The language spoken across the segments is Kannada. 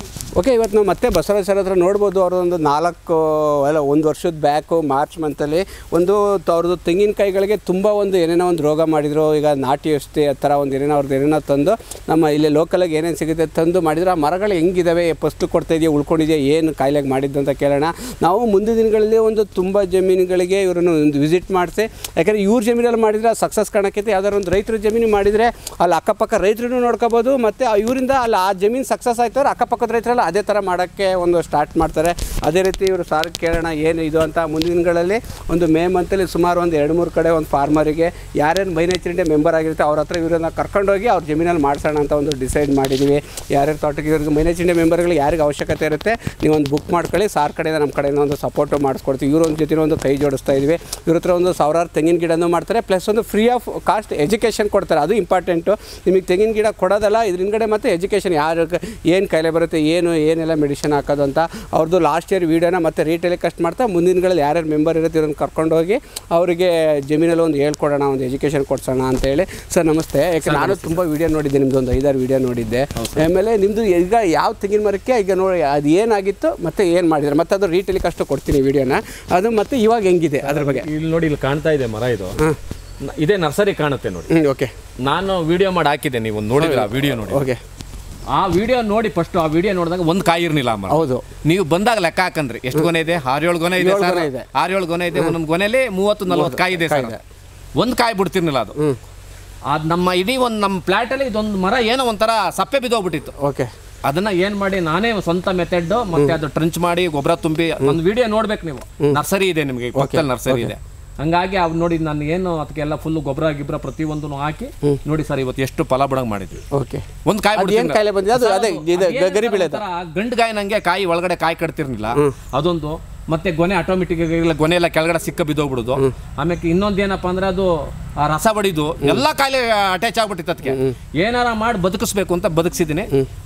ಓಕೆ ಇವತ್ತು ನಾವು ಮತ್ತೆ ಬಸವರಾಜ್ ಸರ್ ಹತ್ರ ನೋಡ್ಬೋದು ಅವ್ರದ್ದೊಂದು ನಾಲ್ಕು ಅಲ್ಲ ಒಂದು ವರ್ಷದ ಬ್ಯಾಕು ಮಾರ್ಚ್ ಮಂತಲ್ಲಿ ಒಂದು ತ- ಅವ್ರದ್ದು ತೆಂಗಿನಕಾಯಿಗಳಿಗೆ ತುಂಬ ಒಂದು ಏನೇನೋ ಒಂದು ರೋಗ ಮಾಡಿದ್ರು ಈಗ ನಾಟಿ ಔಷಧಿ ಆ ಥರ ಒಂದು ಏನೇನೋ ಅವ್ರದ್ದು ಏನೇನೋ ತಂದು ನಮ್ಮ ಇಲ್ಲಿ ಲೋಕಲಾಗಿ ಏನೇನು ಸಿಗುತ್ತೆ ತಂದು ಮಾಡಿದ್ರು ಆ ಮರಗಳು ಹೆಂಗಿದಾವೆ ಫಸ್ಟ್ ಕೊಡ್ತಾ ಇದೆಯಾ ಉಳ್ಕೊಂಡಿದೆಯಾ ಏನು ಕಾಯಿಲೆಗೆ ಮಾಡಿದ್ದು ಅಂತ ಕೇಳೋಣ ನಾವು ಮುಂದಿನ ದಿನಗಳಲ್ಲಿ ಒಂದು ತುಂಬ ಜಮೀನುಗಳಿಗೆ ಇವರನ್ನು ಒಂದು ವಿಸಿಟ್ ಮಾಡಿಸಿ ಯಾಕಂದರೆ ಇವ್ರ ಜಮೀನಲ್ಲಿ ಮಾಡಿದರೆ ಸಕ್ಸಸ್ ಕಾಣಕ್ಕಿಂತ ಯಾವ್ದಾದ್ರು ಒಂದು ರೈತರ ಜಮೀನು ಮಾಡಿದರೆ ಅಲ್ಲಿ ಅಕ್ಕಪಕ್ಕ ರೈತರನ್ನು ನೋಡ್ಕೋಬೋದು ಮತ್ತು ಇವರಿಂದ ಅಲ್ಲಿ ಆ ಜಮೀನು ಸಕ್ಸಸ್ ಆಯ್ತವ್ರೆ ಅಕ್ಕಪಕ್ಕದ ರೈತರೆಲ್ಲ ಅದೇ ಥರ ಮಾಡೋಕ್ಕೆ ಒಂದು ಸ್ಟಾರ್ಟ್ ಮಾಡ್ತಾರೆ ಅದೇ ರೀತಿ ಇವರು ಸಾರ್ ಕೇಳೋಣ ಏನು ಇದು ಅಂತ ಮುಂದಿನ ದಿನಗಳಲ್ಲಿ ಒಂದು ಮೇ ಮಂತಲ್ಲಿ ಸುಮಾರು ಒಂದು ಎರಡು ಮೂರು ಕಡೆ ಒಂದು ಫಾರ್ಮರಿಗೆ ಯಾರ್ಯಾರು ಮೈನೇಚರಿಂಡೆ ಮೆಂಬರ್ ಆಗಿರುತ್ತೆ ಅವ್ರ ಹತ್ರ ಇವರನ್ನ ಕರ್ಕೊಂಡೋಗಿ ಅವ್ರ ಜಮೀನಲ್ಲಿ ಮಾಡಿಸೋಣ ಅಂತ ಒಂದು ಡಿಸೈಡ್ ಮಾಡಿದ್ದೀವಿ ಯಾರ್ಯಾರು ತೋಟಕ್ಕೆ ಇವ್ರಿಗೆ ಮೈನೇಚರಿಂಡೆ ಮೆಂಬರ್ಗಳಿಗೆ ಯಾರಿಗೆ ಅವಶ್ಯಕತೆ ಇರುತ್ತೆ ನೀವು ಒಂದು ಬುಕ್ ಮಾಡ್ಕೊಳ್ಳಿ ಸಾರ್ ಕಡೆಯಿಂದ ನಮ್ಮ ಕಡೆಯಿಂದ ಒಂದು ಸಪೋರ್ಟು ಮಾಡಿಸ್ಕೊಡ್ತೀವಿ ಇವ್ರ ಒಂದು ಜೊತೆ ಒಂದು ಕೈ ಜೋಡಿಸ್ತಾ ಇದ್ವಿ ಇವ್ರ ಹತ್ರ ಒಂದು ಸಾವಿರಾರು ತೆಂಗಿನ ಗಿಡನೂ ಮಾಡ್ತಾರೆ ಪ್ಲಸ್ ಒಂದು ಫ್ರೀ ಆಫ್ ಕಾಸ್ಟ್ ಎಜುಕೇಷನ್ ಕೊಡ್ತಾರೆ ಅದು ಇಂಪಾರ್ಟೆಂಟು ನಿಮಗೆ ತೆಂಗಿನ ಗಿಡ ಕೊಡೋದಲ್ಲ ಇದ್ರ ಹಿಂದ್ಗಡೆ ಮತ್ತು ಎಜುಕೇಷನ್ ಯಾರು ಏನು ಕಾಯಿಲೆ ಬರುತ್ತೆ ಏನು ಏನೆಲ್ಲ ಮೆಡಿಸಿನ್ ಹಾಕೋದು ಅಂತ ಅವ್ರದ್ದು ಲಾಸ್ಟ್ ಇಯರ್ ವೀಡಿಯೋನ ಮತ್ತೆ ರೀಟೆಲಿಕಾಸ್ಟ್ ಮಾಡ್ತಾ ಮುಂದಿನ ದಿನಗಳಲ್ಲಿ ಯಾರ್ಯಾರು ಮೆಂಬರ್ ಇರುತ್ತೆ ಇವ್ರನ್ನ ಕರ್ಕೊಂಡೋಗಿ ಅವರಿಗೆ ಜಮೀನಲ್ಲಿ ಒಂದು ಹೇಳ್ಕೊಡೋಣ ಒಂದು ಎಜುಕೇಷನ್ ಕೊಡ್ಸೋಣ ಅಂತೇಳಿ ಸರ್ ನಮಸ್ತೆ ಯಾಕೆ ನಾನು ತುಂಬ ವೀಡಿಯೋ ನೋಡಿದ್ದೆ ನಿಮ್ದು ಒಂದು ಐದಾರು ವೀಡಿಯೋ ನೋಡಿದ್ದೆ ಆಮೇಲೆ ನಿಮ್ಮದು ಈಗ ಯಾವ ತೆಂಗಿನ ಮರಕ್ಕೆ ಈಗ ನೋಡಿ ಅದು ಏನಾಗಿತ್ತು ಮತ್ತೆ ಏನು ಮಾಡಿದ್ರೆ ಮತ್ತೆ ಅದು ರೀಟೆಲಿಕಾಸ್ಟ್ ಕೊಡ್ತೀನಿ ವೀಡಿಯೋನ ಅದು ಮತ್ತೆ ಇವಾಗ ಹೆಂಗಿದೆ ಅದ್ರ ಬಗ್ಗೆ ಇಲ್ಲಿ ನೋಡಿ ಇಲ್ಲಿ ಕಾಣ್ತಾ ಇದೆ ಮರ ಇದು ನ- ಇದೇ ನರ್ಸರಿ ಕಾಣುತ್ತೆ ನೋಡಿ ಹ್ಞೂ ಓಕೆ ನಾನು ವಿಡಿಯೋ ಮಾಡಿ ಹಾಕಿದ್ದೆ ನೀವು ನೋಡಿದ್ರ ಆ ವಿಡಿಯೋ ನೋಡಿ ಓಕೆ ಆ ವಿಡಿಯೋ ನೋಡಿ ಫಸ್ಟ್ ಆ ವಿಡಿಯೋ ನೋಡಿದಾಗ ಒಂದು ಕಾಯಿ ಇರ್ಲಿಲ್ಲ ಆ ಮರ ಹೌದು ನೀವು ಬಂದಾಗ ಲೆಕ್ಕ ಹಾಕಂದ್ರಿ ಎಷ್ಟು ಗೊನೆ ಇದೆ ಆರೇಳು ಗೊನೆ ಇದೆ ಏಳು ಸರ್ ಗೊನೆ ಇದೆ. ಆರೇಳು ಗೊನೆ ಇದೆ ಒಂದೊಂದು ಗೊನೆಯಲ್ಲಿ ಮೂವತ್ತು ನಲ್ವತ್ತು ಕಾಯಿ ಇದೆ ಸರ್ ಒಂದು ಕಾಯಿ ಬಿಡ್ತಿರ್ಲಿಲ್ಲ ಅದು ಅದು ನಮ್ಮ ಇಡೀ ಒಂದು ನಮ್ಮ ಫ್ಲ್ಯಾಟಲ್ಲಿ ಇದೊಂದು ಮರ ಏನೋ ಒಂಥರ ಸಪ್ಪೆ ಬಿದ್ದೋಗ್ಬಿಟ್ಟಿತ್ತು ಓಕೆ ಅದನ್ನ ಏನ್ ಮಾಡಿ ನಾನೇ ಸ್ವಂತ ಮೆಥಡ್ ಮತ್ತೆ ಅದು ಟ್ರಂಚ್ ಮಾಡಿ ಗೊಬ್ಬರ ತುಂಬಿ ಒಂದು ವಿಡಿಯೋ ನೋಡ್ಬೇಕು ನೀವು ನರ್ಸರಿ ಇದೆ ನಿಮಗೆ ಪಕ್ಕದಲ್ಲಿ ನರ್ಸರಿ ಇದೆ ಹಂಗಾಗಿ ಅವ್ ನೋಡಿ ನಾನು ಏನು ಅದಕ್ಕೆಲ್ಲ ಫುಲ್ ಗೊಬ್ಬರ ಗಿಬ್ಬರ ಪ್ರತಿಯೊಂದನ್ನು ಹಾಕಿ ನೋಡಿ ಸರ್ ಇವತ್ತು ಎಷ್ಟು ಫಲ ಬಿಡಂಗ್ ಮಾಡಿದ್ವಿ ಓಕೆ ಒಂದು ಕಾಯಿ ಅದು ಏನು ಕಾಯಿಲೆ ಬಂದಿದೆ ಅದು ಅದೇ ಇದು ಗ- ಗರಿ ಬೆಳೆದ ಗಂಡು ಕಾಯಿ ನಂಗೆ ಕಾಯಿ ಒಳಗಡೆ ಕಾಯಿ ಕಟ್ತಿರ್ಲಿಲ್ಲ ಅದೊಂದು ಮತ್ತೆ ಗೊನೆ ಆಟೋಮೆಟಿಕ್ ಗೊನೆ ಎಲ್ಲ ಕೆಳಗಡೆ ಸಿಕ್ಕ ಬಿದ್ದೋಗ್ಬಿಡುದು ಆಮೇಲೆ ಇನ್ನೊಂದು ಏನಪ್ಪಾ ಅಂದ್ರೆ ಅದು ಆ ರಸ ಬಡಿದು ಎಲ್ಲ ಕಾಯಿಲೆ ಅಟ್ಯಾಚ್ ಆಗ್ಬಿಟ್ಟಿತ್ತು ಅದಕ್ಕೆ ಏನಾರ ಮಾಡಿ ಬದುಕಿಸ್ಬೇಕು ಅಂತ ಬದುಕಿಸಿದ್ದೀನಿ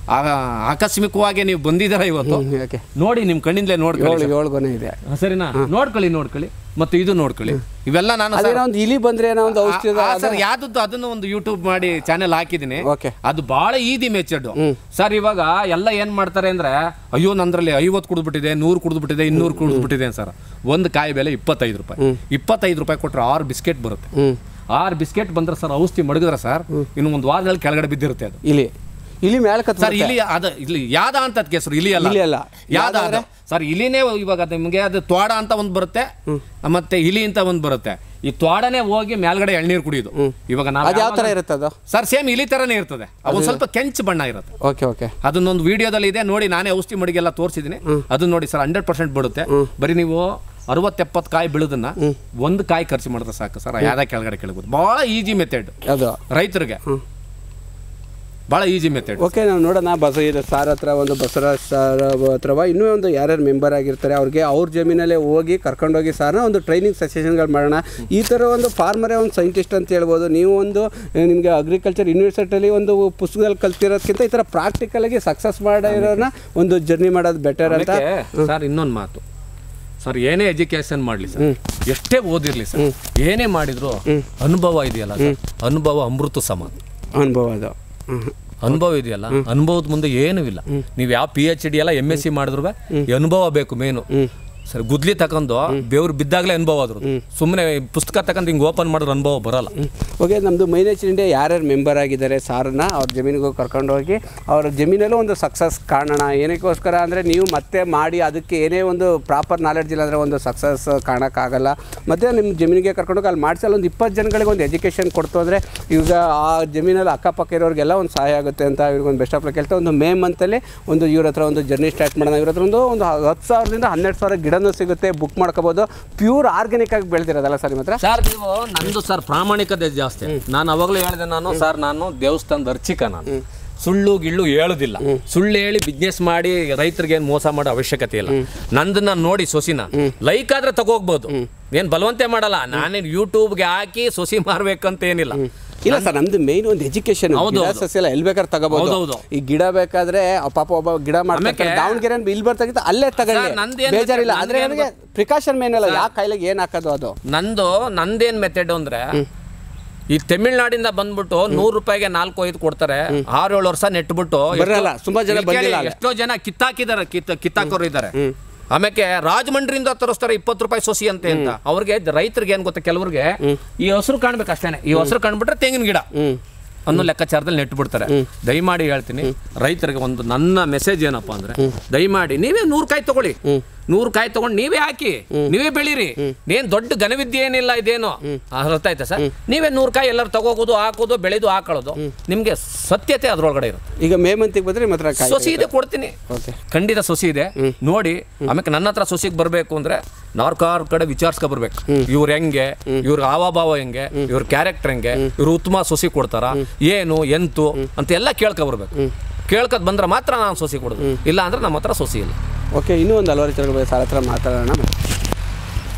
ಆಕಸ್ಮಿಕವಾಗಿ ನೀವು ಬಂದಿದ್ದೀರ ಇವತ್ತು ಓಕೆ ನೋಡಿ ನಿಮ್ ಕಣ್ಣಿಂದಲೇ ನೋಡ್ಕೊಳ್ಳಿ ಏಳು ಏಳು ಗೊನೆ ಇದೆ ಸರ್. ಸರಿನಾ ನೋಡ್ಕೊಳ್ಳಿ ನೋಡ್ಕೊಳ್ಳಿ ಮತ್ತೆ ಇದು ನೋಡ್ಕೊಳ್ಳಿ ಇವೆಲ್ಲ ನಾನು ಸರ್- ಅದೇನೋ ಒಂದು ಇಲಿ ಬಂದ್ರೆ ಏನೋ ಒಂದು ಔಷಧಿ ಆ- ಆ ಸರ್ ಯಾವ್ದದ್ದು ಅದನ್ನು ಒಂದು ಯೂಟ್ಯೂಬ್ ಮಾಡಿ ಚಾನೆಲ್ ಹಾಕಿದ್ದೀನಿ ಓಕೆ ಅದು ಬಹಳ ಈದಿ ಮೆಚ್ಚಡ್ ಸರ್ ಇವಾಗ ಎಲ್ಲ ಏನ್ ಮಾಡ್ತಾರೆ ಅಂದ್ರೆ ಅಯ್ಯೋ ನಂದ್ರಲ್ಲಿ ಐವತ್ತು ಕುಡಿದ್ಬಿಟ್ಟಿದೆ ನೂರು ಕುಡಿದ್ಬಿಟ್ಟಿದೆ ಇನ್ನೂರು ಕುಡಿದ್ಬಿಟ್ಟಿದೆ ಸರ್ ಒಂದು ಕಾಯಿ ಬೆಲೆ ಇಪ್ಪತ್ತೈದು ರೂಪಾಯಿ ಇಪ್ಪತ್ತೈದು ರೂಪಾಯಿ ಕೊಟ್ರೆ ಆರು ಬಿಸ್ಕೆಟ್ ಬರುತ್ತೆ ಹ್ಞೂ ಆರು ಬಿಸ್ಕೆಟ್ ಬಂದ್ರೆ ಸರ್ ಔಷಧಿ ಮಡಗಿದ್ರೆ ಸರ್ ಇನ್ನು ಒಂದು ವಾರದಲ್ಲಿ ಕೆಳಗಡೆ ಬಿದ್ದಿರುತ್ತೆ ಅದು ಇಲಿ ಇಲಿ ಮೇಲೆ ಕತ್ ಸರ್ ಇಲ್ಲಿ ಅದ ಇಲ್ಲಿ ಯಾದ ಅಂತ ಅದಕ್ಕೆ ಹೆಸರು ಇಲಿ ಅಲ್ಲ ಇಲಿ ಅಲ್ಲ. ಯಾದ ಅದು ಸರ್ ಇಲಿನೇ ಇವಾಗ ನಿಮಗೆ ಅದು ತ್ವಾಡ ಅಂತ ಒಂದು ಬರುತ್ತೆ ಮತ್ತೆ ಇಲಿ ಅಂತ ಒಂದು ಬರುತ್ತೆ ಈ ತ್ವಾಡನೇ ಹೋಗಿ ಮೇಲ್ಗಡೆ ಎಳ್ನೀರು ಕುಡಿಯೋದು ಇವಾಗ ನಾವು ಅದು ಯಾವ ಥರ ಇರುತ್ತೆ ಅದು ಸರ್ ಸೇಮ್ ಇಲಿ ತರನೇ ಇರ್ತದೆ ಒಂದು ಸ್ವಲ್ಪ ಕೆಂಚು ಬಣ್ಣ ಇರುತ್ತೆ ಓಕೆ ಓಕೆ ಅದನ್ನೊಂದು ವಿಡಿಯೋದಲ್ಲಿ ಇದೆ ನೋಡಿ ನಾನೇ ಔಷಧಿ ಮಡಿಗೆಲ್ಲ ತೋರಿಸಿದ್ದೀನಿ ಅದನ್ನ ನೋಡಿ ಸರ್ ಹಂಡ್ರೆಡ್ ಪರ್ಸೆಂಟ್ ಬಿಡುತ್ತೆ ಬರೀ ನೀವು ಅರವತ್ತೆಪ್ಪತ್ತು ಕಾಯಿ ಬೆಳೆದನ್ನ ಒಂದು ಕಾಯಿ ಖರ್ಚು ಮಾಡಿದ್ರೆ ಸಾಕು ಸರ್ ಯಾವ್ದ ಕೆಳಗಡೆ ಕೆಳಬೋದು ಭಾಳ ಈಜಿ ಮೆಥಡ್ ಅದು ರೈತರಿಗೆ ಭಾಳ ಈಜಿ ಮೆಥಡ್ ಓಕೆ ನಾವು ನೋಡೋಣ ಬಸ ಇದು ಸಾರ್ ಹತ್ರ ಒಂದು ಬಸವರಾಜ್ ಸರ್ ಹತ್ರವ ಇನ್ನೂ ಒಂದು ಯಾರ್ಯಾರು ಮೆಂಬರ್ ಆಗಿರ್ತಾರೆ ಅವ್ರಿಗೆ ಅವ್ರ ಜಮೀನಲ್ಲೇ ಹೋಗಿ ಕರ್ಕೊಂಡೋಗಿ ಸಾರ್ನ ಒಂದು ಟ್ರೈನಿಂಗ್ ಸೆಷನ್ಗಳು ಮಾಡೋಣ ಈ ಥರ ಒಂದು ಫಾರ್ಮರೇ ಒಂದು ಸೈಂಟಿಸ್ಟ್ ಅಂತ ಹೇಳ್ಬೋದು ನೀವು ಒಂದು ನಿಮಗೆ ಅಗ್ರಿಕಲ್ಚರ್ ಯೂನಿವರ್ಸಿಟಿಯಲ್ಲಿ ಒಂದು ಪುಸ್ತಕದಲ್ಲಿ ಕಲ್ತಿರೋದಕ್ಕಿಂತ ಈ ಥರ ಪ್ರಾಕ್ಟಿಕಲಾಗಿ ಸಕ್ಸಸ್ ಮಾಡಿರೋನ ಒಂದು ಜರ್ನಿ ಮಾಡೋದು ಬೆಟರ್ ಅಂತ ಸರ್ ಇನ್ನೊಂದು ಮಾತು ಸರ್ ಏನೇ ಎಜುಕೇಶನ್ ಮಾಡಲಿ ಸರ್ ಎಷ್ಟೇ ಓದಿರ್ಲಿ ಸರ್ ಏನೇ ಮಾಡಿದ್ರು ಅನುಭವ ಇದೆಯಲ್ಲ ಸರ್ ಅನುಭವ ಅಮೃತ ಸಮಾನ ಅನುಭವ ಅದು ಹ್ಮ್. ಅನುಭವ ಇದೆಯಲ್ಲ ಅನುಭವದ ಮುಂದೆ ಏನೂ ಇಲ್ಲ ನೀವು ಯಾವ ಪಿ ಎಚ್ ಡಿ ಎಲ್ಲ ಎಮ್ ಎಸ್ ಸಿ ಮಾಡಿದ್ರು ಈ ಅನುಭವ ಬೇಕು ಮೇನು ಸರ್ ಗುದ್ಲಿ ತಗೊಂಡು ಬೆವ್ರು ಬಿದ್ದಾಗಲೇ ಅನುಭವ ಆದ್ರು ಸುಮ್ಮನೆ ಪುಸ್ತಕ ತಗೊಂಡು ಹಿಂಗೆ ಓಪನ್ ಮಾಡಿದ್ರೆ ಅನುಭವ ಬರಲ್ಲ ಓಕೆ ನಮ್ಮದು ಮೈನೇಜ್ ಇಂಡಿಯಾ ಯಾರ್ಯಾರು ಮೆಂಬರ್ ಆಗಿದ್ದಾರೆ ಸಾರನ್ನ ಅವ್ರ ಜಮೀನಿಗೆ ಹೋಗಿ ಕರ್ಕೊಂಡೋಗಿ ಅವ್ರ ಜಮೀನಲ್ಲೂ ಒಂದು ಸಕ್ಸಸ್ ಕಾಣೋಣ ಏನಕ್ಕೋಸ್ಕರ ಅಂದರೆ ನೀವು ಮತ್ತೆ ಮಾಡಿ ಅದಕ್ಕೆ ಏನೇ ಒಂದು ಪ್ರಾಪರ್ ನಾಲೆಡ್ಜ್ ಇಲ್ಲ ಅಂದರೆ ಒಂದು ಸಕ್ಸಸ್ ಕಾಣೋಕ್ಕಾಗಲ್ಲ ಮತ್ತು ನಿಮ್ಮ ಜಮೀನಿಗೆ ಕರ್ಕೊಂಡೋಗಿ ಅಲ್ಲಿ ಮಾಡಿಸಿ ಅಲ್ಲಿ ಒಂದು ಇಪ್ಪತ್ತು ಜನಗಳಿಗೆ ಒಂದು ಎಜುಕೇಷನ್ ಕೊಡ್ತು ಅಂದರೆ ಈಗ ಆ ಜಮೀನಲ್ಲಿ ಅಕ್ಕಪಕ್ಕ ಇರೋರಿಗೆಲ್ಲ ಒಂದು ಸಹಾಯ ಆಗುತ್ತೆ ಅಂತ ಇವ್ರಿಗೊಂದು ಬೆಸ್ಟ್ ಆಫ್ ಲಕ್ ಹೇಳ್ತಾ ಒಂದು ಮೇ ಮಂತಲ್ಲಿ ಒಂದು ಇವ್ರ ಹತ್ರ ಒಂದು ಜರ್ನಿ ಸ್ಟಾರ್ಟ್ ಮಾಡೋಣ ಇವ್ರ ಹತ್ರ ಒಂದು ಒಂದು ಹತ್ತು ಸಾವಿರದಿಂದ ಹನ್ನೆರಡು ಸಾವಿರ ಗಿಡನೂ ಸಿಗುತ್ತೆ ಬುಕ್ ಮಾಡ್ಕೋಬೋದು ಪ್ಯೂರ್ ಆರ್ಗ್ಯಾನಿಕ್ ಆಗಿ ಬೆಳೆದಿರೋದಲ್ಲ ಸರ್ ನಿಮ್ಮ ಹತ್ರ ಸರ್ ನೀವು ನಂದು ಸರ್ ಪ್ರಾಮಾಣಿಕತೆ ಜಾಸ್ತಿ ನಾನು ಅವಾಗಲೇ ಹೇಳಿದೆ ನಾನು ಸರ್ ನಾನು ದೇವಸ್ಥಾನದ ಅರ್ಚಿಕ ನಾನು ಸುಳ್ಳು ಗಿಳ್ಳು ಹೇಳುದಿಲ್ಲ ಸುಳ್ಳು ಹೇಳಿ ಬಿಸ್ನೆಸ್ ಮಾಡಿ ರೈತರಿಗೆ ಏನು ಮೋಸ ಮಾಡೋ ಅವಶ್ಯಕತೆ ಇಲ್ಲ ನಂದನ್ನ ನೋಡಿ ಸೊಸಿನ ಲೈಕ್ ಆದ್ರೆ ತಗೋಗ್ಬೋದು ಏನ್ ಬಲವಂತೆ ಮಾಡಲ್ಲ ನಾನೇನು ಯೂಟ್ಯೂಬ್ಗೆ ಹಾಕಿ ಸೊಸಿ ಮಾರ್ಬೇಕಂತ ಏನಿಲ್ಲ ಇಲ್ಲ ಸರ್ ನಮ್ದು ಮೇನ್ ಒಂದು ಎಜುಕೇಶನ್ ಹೌದು, ಗಿಡ ಹೌದು. ಸಸ್ಯ ಎಲ್ಲ ಎಲ್ಲಿ ಬೇಕಾದ್ರೆ ತಗೋಬಹುದು ಹೌದು, ಹೌದು. ಈ ಗಿಡ ಬೇಕಾದ್ರೆ ಆ ಪಾಪ ಒಬ್ಬ ಗಿಡ ಮಾಡ್ತಾರೆ ಆಮೇಲೆ- ದಾವಣಗೆರೆ ಇಲ್ಲಿ ಬರ್ತಾಗಿತ್ತು ಅಲ್ಲೇ ತಗೊಳ್ಳಿ ಸರ್, ನಂದೇನ್ ಬೇಜಾರಿಲ್ಲ ಗೊತ್ತಾ? ಆದ್ರೆ ನಂದೇನ್ ನನಗೆ ಪ್ರಿಕಾಷನ್ ಮೇನ್ ಅಲ್ಲ ಯಾವ ಕಾಯಿಲೆಗೆ ಏನ್ ಹಾಕೋದು ಅದು ನಂದು ನಂದೇನ್ ಮೆಥಡ್ ಅಂದ್ರೆ ಈ ತಮಿಳ್ನಾಡಿಂದ ಬಂದ್ಬಿಟ್ಟು ನೂರು ರೂಪಾಯಿಗೆ ನಾಲ್ಕು ಐದು ಕೊಡ್ತಾರೆ ಆರು ಏಳು ವರ್ಷ ನೆಟ್ಬಿಟ್ಟು ಬರಲ್ಲ, ತುಂಬಾ ಜನ ಇಲ್ಲಿ ಕೇಳಿ, ಬಂದಿಲ್ಲ ಅಲ್ಲ. ಎಷ್ಟೋ ಜನ ಕಿತ್ತಾಕಿದ್ದಾರೆ ಕಿತ್ತ ಕಿತ್ತಾಕೋರು ಇದ್ದಾರೆ ಆಮೇಲೆ ರಾಜಮಂಡ್ರಿಯಿಂದ ತರಿಸ್ತಾರೆ ಇಪ್ಪತ್ತು ರೂಪಾಯಿ ಸೊಸಿ ಅಂತೆ ಅಂತ ಅವ್ರಿಗೆ ರೈತರಿಗೆ ಏನ್ ಗೊತ್ತಾ ಕೆಲವ್ರಿಗೆ ಈ ಹಸಿರು ಕಾಣ್ಬೇಕು ಅಷ್ಟೇನೆ ಈ ಹಸಿರು ಕಾಣ್ಬಿಟ್ರೆ ತೆಂಗಿನ ಗಿಡ ಅನ್ನೋ ಲೆಕ್ಕಾಚಾರದಲ್ಲಿ ನೆಟ್ಟು ಬಿಡ್ತಾರೆ ದಯಮಾಡಿ ಹೇಳ್ತೀನಿ ರೈತರಿಗೆ ಒಂದು ನನ್ನ ಮೆಸೇಜ್ ಏನಪ್ಪಾ ಅಂದ್ರೆ ದಯಮಾಡಿ ನೀವೇ ನೂರು ಕಾಯಿ ತಗೊಳ್ಳಿ ನೂರು ಕಾಯಿ ತಗೊಂಡು ನೀವೇ ಹಾಕಿ ನೀವೇ ಬೆಳೀರಿ ಏನ್ ದೊಡ್ಡ ಘನವಿದ್ಯೆ ಏನಿಲ್ಲ ಇದೇನು ಅರ್ಥ ಆಯ್ತಾ ಸರ್ ನೀವೇ ನೂರು ಕಾಯಿ ಎಲ್ಲರೂ ತಗೋಗೋದು ಹಾಕೋದು ಬೆಳೆದು ಹಾಕೊಳ್ಳೋದು ನಿಮ್ಗೆ ಸತ್ಯತೆ ಅದ್ರೊಳಗಡೆ ಇರುತ್ತೆ ಈಗ ಮೇ ಮಂತಿಗೆ ಬಂದ್ರೆ ಮಾತ್ರ ಕಾಯಿ ಸೊಸಿ ಇದೆ ಕೊಡ್ತೀನಿ ಓಕೆ ಖಂಡಿತ ಸೊಸಿ ಇದೆ ನೋಡಿ ಆಮೇಲೆ ನನ್ನ ಹತ್ರ ಸೊಸಿಗೆ ಬರಬೇಕು ಅಂದ್ರೆ ನಾಲ್ಕಾರು ಕಡೆ ವಿಚಾರಿಸ್ಕೊ ಬರ್ಬೇಕು ಇವ್ರು ಹೆಂಗೆ ಇವ್ರ ಹಾವಭಾವ ಹೆಂಗೆ ಇವ್ರ ಕ್ಯಾರೆಕ್ಟರ್ ಹೆಂಗೆ ಇವ್ರು ಉತ್ತಮ ಸೊಸಿ ಕೊಡ್ತಾರ ಏನು ಎಂತು ಅಂತ ಎಲ್ಲ ಕೇಳ್ಕೊ ಬರ್ಬೇಕು ಕೇಳ್ಕೊತ್ ಬಂದ್ರೆ ಮಾತ್ರ ನಾನು ಸೊಸಿ ಕೊಡೋದು ಇಲ್ಲ ಅಂದ್ರೆ ನಮ್ಮ ಹತ್ರ ಸೊಸಿ ಇಲ್ಲ ಓಕೆ ಇನ್ನೂ ಒಂದು ಹಲವಾರು ವಿಚಾರಗಳ ಬಗ್ಗೆ ಸಾರ್ ಹತ್ರ ಮಾತಾಡೋಣ